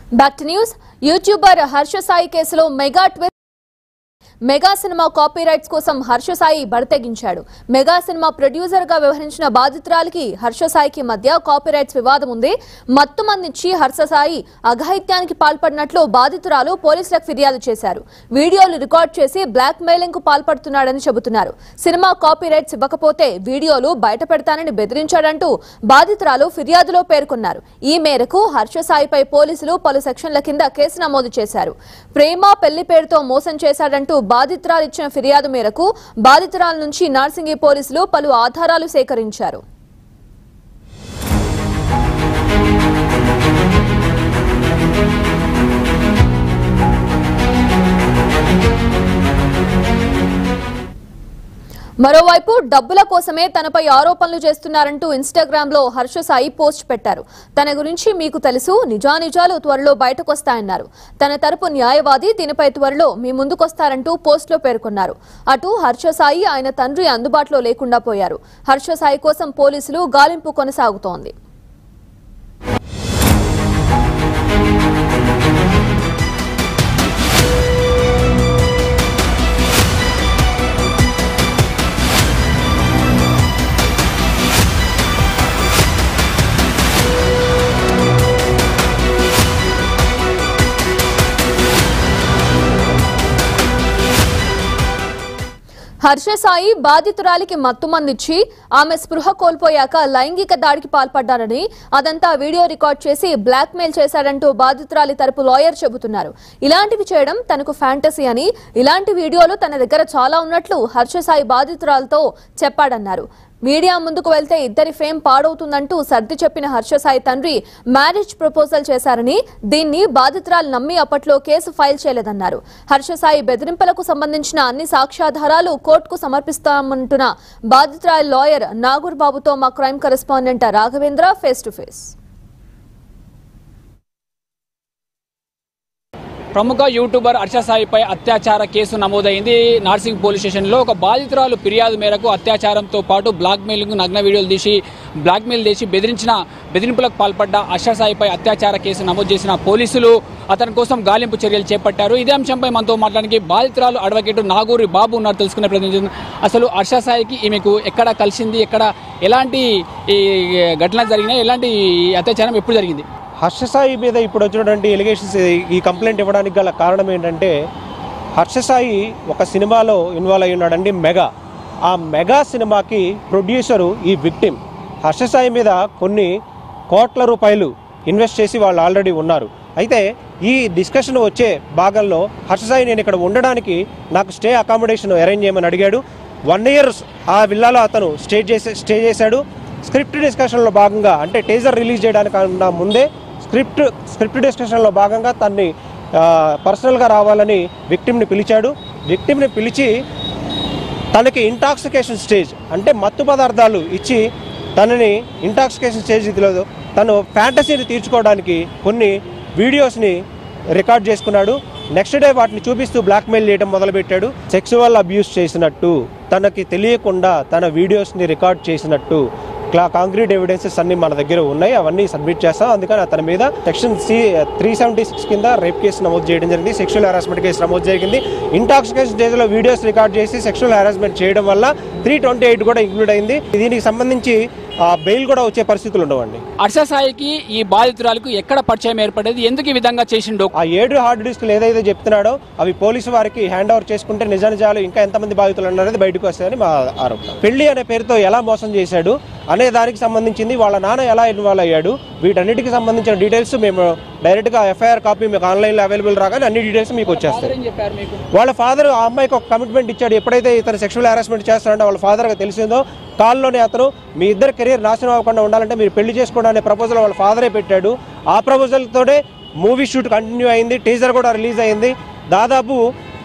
back to news YouTuber Harsha Sai కేసులో mega twist mega cinema copy rights కోసం హర్ష సాయి బరితెగించాడు mega cinema producer గా వ్యవహరించిన బాధితురాలికి హర్ష సాయికి మధ్య కాపీ రైట్స్ వివాదం ఉంది మత్తు మందించి హర్ష సాయి అఘాయిత్యానికి పాల్పడినట్లు బాధితురాలు పోలీసులకు ఫిర్యాదు చేశారు వీడియోలు రికార్డ్ చేసి బ్లాక్ మెయిలింగ్ కు పాల్పడుతున్నాడని చెబుతున్నారు సినిమా కాపీ రైట్స్ ఇవ్వకపోతే వీడియోలు బయట పెడతానని బెదిరించాడంటూ బాధితురాలు ఫిర్యాదులో పేర్కొన్నారు ఈ మేరకు హర్ష సాయిపై పోలీసులు పలు సెక్షన్ల కింద కేసు నమోదు చేశారు ప్రేమ పెళ్లి పేరుతో మోసం చేశాడంటూ బాధితురాలు ఇచ్చిన ఫిర్యాదు మేరకు బాధితురాల నుంచి నార్సింగి పోలీసులు పలు ఆధారాలు సేకరించారు మరోవైపు డబ్బుల కోసమే తనపై ఆరోపణలు చేస్తున్నారంటూ ఇన్స్టాగ్రామ్ లో హర్ష సాయి పోస్ట్ పెట్టారు తన గురించి మీకు తెలుసు నిజానిజాలు త్వరలో బయటకొస్తాయన్నారు తన తరపు న్యాయవాది దీనిపై త్వరలో మీ ముందుకొస్తారంటూ పోస్ట్లో పేర్కొన్నారు అటు హర్ష సాయి ఆయన తండ్రి అందుబాటులో లేకుండా పోయారు హర్ష సాయి కోసం పోలీసులు గాలింపు కొనసాగుతోంది హర్ష సాయి బాధితురాలికి మత్తుమందిచ్చి ఆమె స్పృహ కోల్పోయాక లైంగిక దాడికి పాల్పడ్డారని అదంతా వీడియో రికార్డ్ చేసి బ్లాక్ మెయిల్ చేశాడంటూ బాధితురాలి తరపు లాయర్ చెబుతున్నారు ఇలాంటివి చేయడం తనకు ఫ్యాంటసీ అని ఇలాంటి వీడియోలు తన దగ్గర చాలా ఉన్నట్లు హర్ష సాయి బాధితురాలతో చెప్పాడన్నారు మీడియా ముందుకు వెళ్తే ఇద్దరి ఫేమ్ పాడవుతుందంటూ సర్ది చెప్పిన హర్ష సాయి తండ్రి మ్యారేజ్ ప్రపోజల్ చేశారని దీన్ని బాధితురాలు నమ్మి అప్పట్లో కేసు ఫైల్ చేయలేదన్నారు హర్ష సాయి బెదిరింపులకు సంబంధించిన అన్ని సాక్ష్యాధారాలు కోర్టుకు సమర్పిస్తామంటున్న బాధితురాలి లాయర్ నాగూర్ బాబుతో మా crime correspondent Raghavendra face to face ప్రముఖ యూట్యూబర్ హర్ష సాయిపై అత్యాచార కేసు నమోదైంది నార్సింగ్ పోలీస్ స్టేషన్లో ఒక బాధితురాలు ఫిర్యాదు మేరకు అత్యాచారంతో పాటు బ్లాక్ మెయిలింగ్ నగ్న వీడియోలు తీసి బ్లాక్ మెయిల్ చేసి బెదిరించిన బెదిరింపులకు పాల్పడ్డ హర్ష సాయిపై అత్యాచార కేసు నమోదు చేసిన పోలీసులు అతని కోసం గాలింపు చర్యలు చేపట్టారు ఇదే అంశంపై మనతో మాట్లాడానికి బాధితురాలు అడ్వకేట్ నాగూరి బాబు ఉన్నారు తెలుసుకునే ప్రయత్నం అసలు హర్ష సాయికి ఈమెకు ఎక్కడ కలిసింది ఎక్కడ ఎలాంటి ఈ ఘటన జరిగినాయి ఎలాంటి అత్యాచారం ఎప్పుడు జరిగింది హర్షసాయి మీద ఇప్పుడు వచ్చినటువంటి ఎలిగేషన్స్ ఈ కంప్లైంట్ ఇవ్వడానికి గల కారణం ఏంటంటే హర్షసాయి ఒక సినిమాలో ఇన్వాల్వ్ అయి ఉన్నాడండి మెగా ఆ మెగా సినిమాకి ప్రొడ్యూసరు ఈ విక్టిమ్ హర్షసాయి మీద కొన్ని కోట్ల రూపాయలు ఇన్వెస్ట్ చేసి వాళ్ళు ఆల్రెడీ ఉన్నారు అయితే ఈ డిస్కషన్ వచ్చే భాగంలో హర్షసాయి నేను ఇక్కడ ఉండడానికి నాకు స్టే అకామిడేషన్ అరేంజ్ చేయమని అడిగాడు వన్ ఇయర్ ఆ విల్లాలో అతను స్టే చేసే స్టే చేశాడు స్క్రిప్ట్ డిస్కషన్లో భాగంగా అంటే టేజర్ రిలీజ్ చేయడానికన్నా ముందే స్క్రిప్ట్ స్క్రిప్ట్ డిస్కషన్లో భాగంగా తన్ని ఆ, పర్సనల్గా రావాలని విక్టిమ్ని పిలిచాడు విక్టిమ్ని పిలిచి తనకి ఇంటాక్సికేషన్ స్టేజ్ అంటే మత్తు పదార్థాలు ఇచ్చి తనని ఇంటాక్సికేషన్ స్టేజ్ ఇదిలో తను ఫ్యాంటసీని తీర్చుకోవడానికి కొన్ని వీడియోస్ని రికార్డ్ చేసుకున్నాడు నెక్స్ట్ డే వాటిని చూపిస్తూ బ్లాక్మెయిల్ చేయడం మొదలుపెట్టాడు సెక్సువల్ అబ్యూస్ చేసినట్టు తనకి తెలియకుండా తన వీడియోస్ని రికార్డ్ చేసినట్టు క్లా కాంక్రీట్ ఎవిడెన్సెస్ అన్ని మన దగ్గర ఉన్నాయి అవన్నీ సబ్మిట్ చేస్తాం అందుకని అతని మీద section C three seventy six కింద రేప్ కేసు నమోదు చేయడం జరిగింది సెక్షువల్ హెరాస్మెంట్ కేసు నమోదు జరిగింది ఇంటాక్సికేషన్ స్టేజ్లో వీడియోస్ రికార్డ్ చేసి సెక్షువల్ హెరాస్మెంట్ చేయడం వల్ల త్రీ ట్వంటీ ఎయిట్ కూడా ఇంక్లూడ్ అయింది దీనికి సంబంధించి బెయిల్ కూడా వచ్చే పరిస్థితులు ఉండవండి హర్ష సాయికి ఈ బాధితురాలకు ఎక్కడ పరిచయం ఏర్పడేది ఎందుకు ఈ విధంగా చేసిండో ఆ ఏడు హార్డ్ డిస్క్లు ఏదైతే చెప్తున్నాడో అవి పోలీసు వారికి హ్యాండ్ ఓవర్ చేసుకుంటే నిజ నిజాలు ఇంకా ఎంతమంది బాధితులు ఉన్నారనేది బయటకు వస్తాయని మా ఆరోపణ పెళ్లి అనే పేరుతో ఎలా మోసం చేశాడు అనే దానికి సంబంధించింది వాళ్ళ నాన్న ఎలా ఇన్వాల్వ్ అయ్యాడు వీటన్నిటికి సంబంధించిన డీటెయిల్స్ మేము డైరెక్ట్గా ఎఫ్ఐఆర్ కాపీ మీకు ఆన్లైన్లో అవైలబుల్ రాగానే అన్ని డీటెయిల్స్ మీకు వచ్చేస్తాయి ఏం చెప్పారు మీకు వాళ్ళ ఫాదర్ ఆ అమ్మాయికి ఒక కమిట్మెంట్ ఇచ్చాడు ఎప్పుడైతే ఇతను సెక్షువల్ హెరాస్మెంట్ చేస్తాడో వాళ్ళ ఫాదర్గా తెలిసిందో కాల్లోనే అతను మీ ఇద్దరు కెరీర్ నాశనం అవ్వకుండా ఉండాలంటే మీరు పెళ్లి చేసుకోవడం అనే ప్రపోజల్ వాళ్ళ ఫాదరే పెట్టాడు ఆ ప్రపోజల్తోనే మూవీ షూట్ కంటిన్యూ అయింది టీజర్ కూడా రిలీజ్ అయింది దాదాపు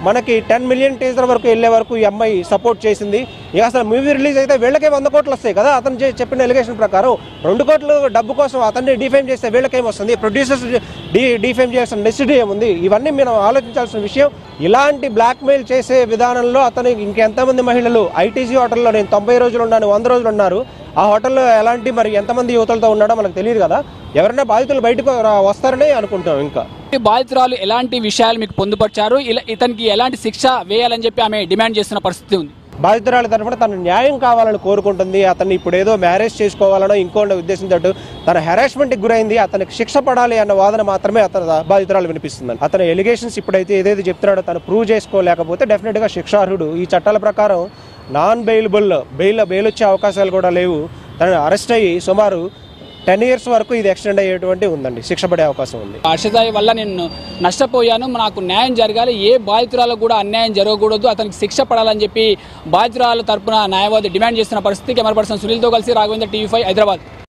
మనకి టెన్ మిలియన్ టీజర్ వరకు వెళ్ళే వరకు ఈ అమ్మాయి సపోర్ట్ చేసింది ఇక అసలు మూవీ రిలీజ్ అయితే వీళ్ళకే వంద కోట్లు వస్తాయి కదా అతను చే- చెప్పిన ఎలిగేషన్ ప్రకారం రెండు కోట్లు డబ్బు కోసం అతన్ని డిఫేమ్ చేస్తే వీళ్ళకేం వస్తుంది ప్రొడ్యూసర్స్ డీ డిఫేమ్ చేయాల్సిన నెసిటీ ఏముంది ఇవన్నీ మనం ఆలోచించాల్సిన విషయం ఇలాంటి బ్లాక్మెయిల్ చేసే విధానంలో అతను ఇంకెంతమంది మహిళలు ఐటీసీ హోటల్లో నేను తొంభై రోజులు ఉన్నాను వంద రోజులు ఉన్నారు ఆ హోటల్లో ఎలాంటి మరి ఎంతమంది యువతలతో ఉన్నాడో మనకు తెలియదు కదా ఎవరైనా బాధితులు బయటకు రా- వస్తారని అనుకుంటాం ఇంకా ఈ బాధితురాలు ఎలాంటి విషయాలు మీకు పొందుపరిచారు ఇలా ఇతనికి ఎలాంటి శిక్ష వేయాలని చెప్పి ఆమె డిమాండ్ చేస్తున్న పరిస్థితి ఉంది బాధితురాలి తరఫున తన న్యాయం కావాలని కోరుకుంటుంది అతన్ని ఇప్పుడు ఏదో మ్యారేజ్ చేసుకోవాలనో ఇంకో ఉద్దేశంతో తన హెరాస్మెంట్కి గురైంది అతనికి శిక్ష పడాలి అన్న వాదన మాత్రమే అతను బాధితురాలు వినిపిస్తుంది అతని ఎలిగేషన్స్ ఇప్పుడైతే ఏదైతే చెప్తున్నాడో తను ప్రూవ్ చేసుకోలేకపోతే డెఫినెట్గా శిక్షార్హుడు ఈ చట్టాల ప్రకారం నాన్ బెయిలబుల్ బెయిల్ బెయిల్ వచ్చే అవకాశాలు కూడా లేవు తను అరెస్ట్ అయ్యి సుమారు టెన్ ఇయర్స్ వరకు ఇది ఎక్స్టెండ్ అయ్యేటువంటి ఉందండి శిక్ష పడే అవకాశం ఉంది హర్షసాయి వల్ల నేను నష్టపోయాను నాకు న్యాయం జరగాలి ఏ బాధితురాలకు కూడా అన్యాయం జరగకూడదు అతనికి శిక్ష పడాలని చెప్పి బాధితురాల తరపున న్యాయవాది డిమాండ్ చేస్తున్న పరిస్థితి కెమెరా పర్సన్ సునీల్తో కలిసి రాఘవేంద్ర టీవీ ఫైవ్ హైదరాబాద్